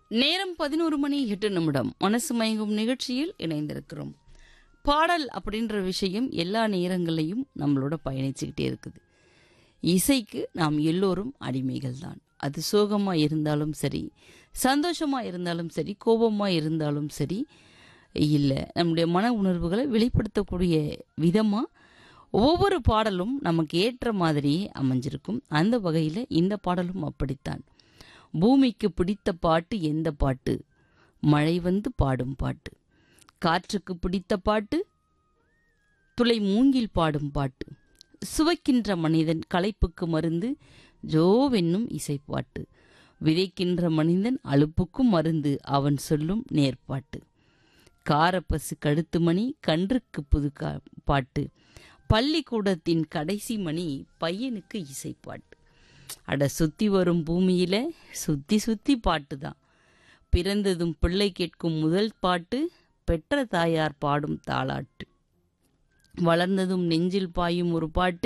நேரம் பதினோரு மணி எட்டு நிமிடம் மனசு மயங்கும் நிகழ்ச்சியில் இணைந்திருக்கிறோம் பாடல் அப்படின்ற விஷயம் எல்லா நேரங்களையும் நம்மளோட பயணிச்சுக்கிட்டே இருக்குது இசைக்கு நாம் எல்லோரும் அடிமைகள் தான் அது சோகமாக இருந்தாலும் சரி சந்தோஷமாக இருந்தாலும் சரி கோபமாக இருந்தாலும் சரி இல்லை நம்முடைய மன உணர்வுகளை வெளிப்படுத்தக்கூடிய விதமாக ஒவ்வொரு பாடலும் நமக்கு ஏற்ற மாதிரியே அமைஞ்சிருக்கும் அந்த வகையில் இந்த பாடலும் அப்படித்தான் பூமிக்கு பிடித்த பாட்டு எந்த பாட்டு மழை வந்து பாடும் பாட்டு காற்றுக்கு பிடித்த பாட்டு துளை மூங்கில் பாடும் பாட்டு சுவைக்கின்ற மனிதன் களைப்புக்கு மருந்து ஜோவென்னும் இசைப்பாட்டு விதைக்கின்ற மனிதன் அலுப்புக்கும் மருந்து அவன் சொல்லும் நேர்பாட்டு காரப்பசு கழுத்து மணி கன்றுக்கு புது கா பாட்டு பள்ளிக்கூடத்தின் கடைசி மணி பையனுக்கு இசைப்பாட்டு அட சுத்தி வரும் பூமியில சுத்தி சுத்தி பாட்டு தான் பிறந்ததும் பிள்ளை கேட்கும் முதல் பாட்டு பெற்ற தாயார் பாடும் தாளாட்டு வளர்ந்ததும் நெஞ்சில் பாயும் ஒரு பாட்டு